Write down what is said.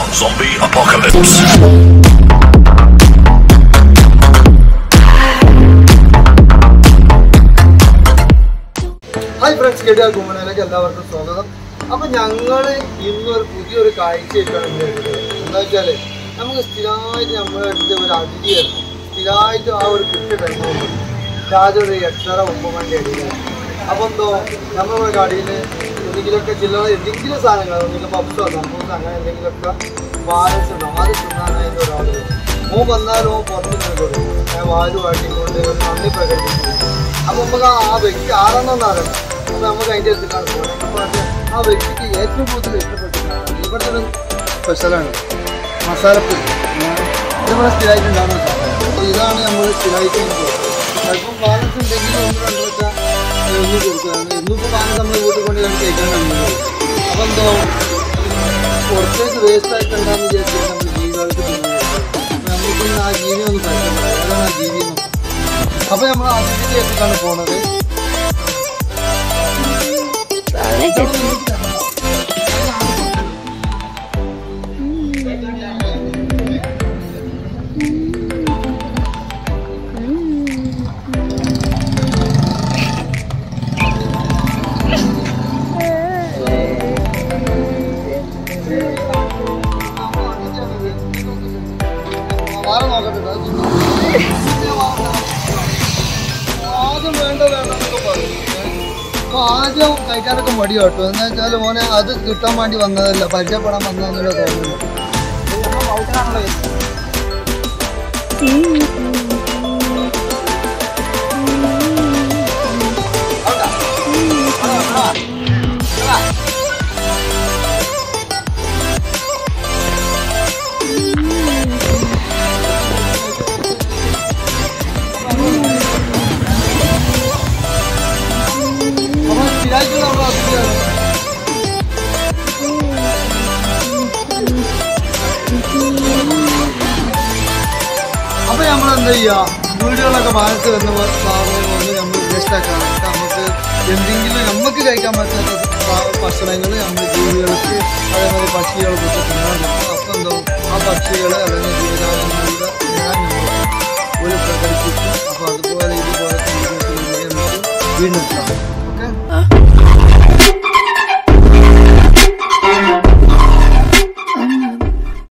Zombie Apocalypse. Hi friends കേട്ടിയ കുമ്മണയിലേക്ക് എല്ലാവർക്കും സ്വാഗതം അപ്പൊ ഞങ്ങള് ഇന്നൊരു പുതിയൊരു കാഴ്ചയായിട്ടാണ് ഇന്ന് വരുന്നത് എന്താ വെച്ചാല് നമുക്ക് സ്ഥിരമായിട്ട് നമ്മുടെ അടുത്ത് ഒരു അതിഥി വരുന്നു സ്ഥിരമായിട്ട് ആ ഒരു കൃത്യ ടൈമുണ്ട് രാജ ഒരു എട്ടര ഒമ്പത് മണി അടിയിലാണ് അപ്പൊ എന്തോ നമ്മുടെ കടയിൽ എന്തെങ്കിലുമൊക്കെ ചില്ലറ എന്തെങ്കിലും സാധനങ്ങൾ എന്തെങ്കിലും പപ്സോ സമൂസ അങ്ങനെ എന്തെങ്കിലുമൊക്കെ വാരസ് ഉണ്ടാവും അത് തിന്നാനായിട്ട് ഒരാൾ ഓ വന്നാലും ഓ പുറത്ത് നിൽക്കുള്ളൂ ഞാൻ വാല് വാട്ടിക്കൊണ്ട് ഒരു നന്ദി പ്രകടിപ്പിക്കുന്നു അപ്പൊ നമുക്ക് ആ ആ വ്യക്തി ആരാണെന്ന് അറിയണം അപ്പൊ നമുക്ക് അതിന്റെ അടുത്തേക്കാണ് പോകുന്നത് അപ്പൊ അത് ആ വ്യക്തിക്ക് ഏറ്റവും കൂടുതൽ ഇഷ്ടപ്പെട്ടിട്ടാണ് ഇവിടുത്തെ ഒരു സ്പെഷ്യലാണ് മസാലപ്പൊടി ഇതിവിടെ സ്ഥിരമായിട്ട് ഉണ്ടാകുന്ന സാധനം അപ്പൊ ഇതാണ് നമ്മൾ സ്ഥിരമായിട്ട് ചിലപ്പം ബാലൻസ് ഉണ്ടെങ്കിൽ ഒന്ന് രണ്ടു വെച്ചാൽ ഒന്ന് കൊടുക്കുകയാണ് ഇന്നിപ്പോൾ ബാലൻസ് നമ്മൾ വീട്ടിൽ കൊണ്ട് ഞാൻ കേൾക്കാൻ കഴിയുന്നത് അപ്പൊ എന്തോ കുറച്ചേക്ക് വേസ്റ്റ് ആയിട്ട് ഉണ്ടാകുന്ന വിചാരിച്ചിട്ട് നമ്മൾ ജീവികൾക്ക് തിന്നുന്നത് അപ്പൊ നമുക്ക് ഇന്ന് ആ ജീവി ഒന്ന് പരിചയപ്പെടാം ഏതാണ് ആ ജീവി എന്ന് അപ്പൊ നമ്മൾ അതിഥിക്ക് എത്തിക്കാണ് പോണത് വാറ നോക്കട്ടെ അത് തിന്നോ. ആദ്യം വേണ്ട വേണ്ട എന്നൊക്കെ പറയും അപ്പൊ ആദ്യം കഴിക്കാനൊക്കെ മടി കേട്ടോ എന്ന് വെച്ചാൽ മോനെ അത് കിട്ടാൻ വേണ്ടി വന്നതല്ല പരിചയപ്പെടാൻ വന്നതെന്നുള്ള തോന്നുന്നു അപ്പൊ സ്ഥിരമായിട്ടുള്ള നമ്മുടെ അതിഥിയാണ് അപ്പൊ നമ്മൾ എന്താ ചെയ്യാ വീടുകളൊക്കെ വാങ്ങിച്ച് വരുന്ന ഭാഗങ്ങൾ വന്ന് നമ്മൾ വേസ്റ്റ് ആക്കാൻ നമുക്ക് എന്തെങ്കിലും നമുക്ക് കഴിക്കാൻ പറ്റാത്ത ഭ- ഭക്ഷണങ്ങൾ നമ്മൾ ജീവികൾക്ക് അതേമാതിരി പക്ഷികൾക്കൊക്കെ തിന്നാൻ നോക്കും അപ്പൊ എന്തോ ആ പക്ഷികൾ അല്ലെങ്കിൽ ജീവജാലങ്ങളുടെ ഞാൻ നമ്മൾ ഒരു പ്രകടിപ്പിക്കും അപ്പൊ അതുപോലെ ഇതുപോലെ നമുക്ക് വീണ്ടും കാണാം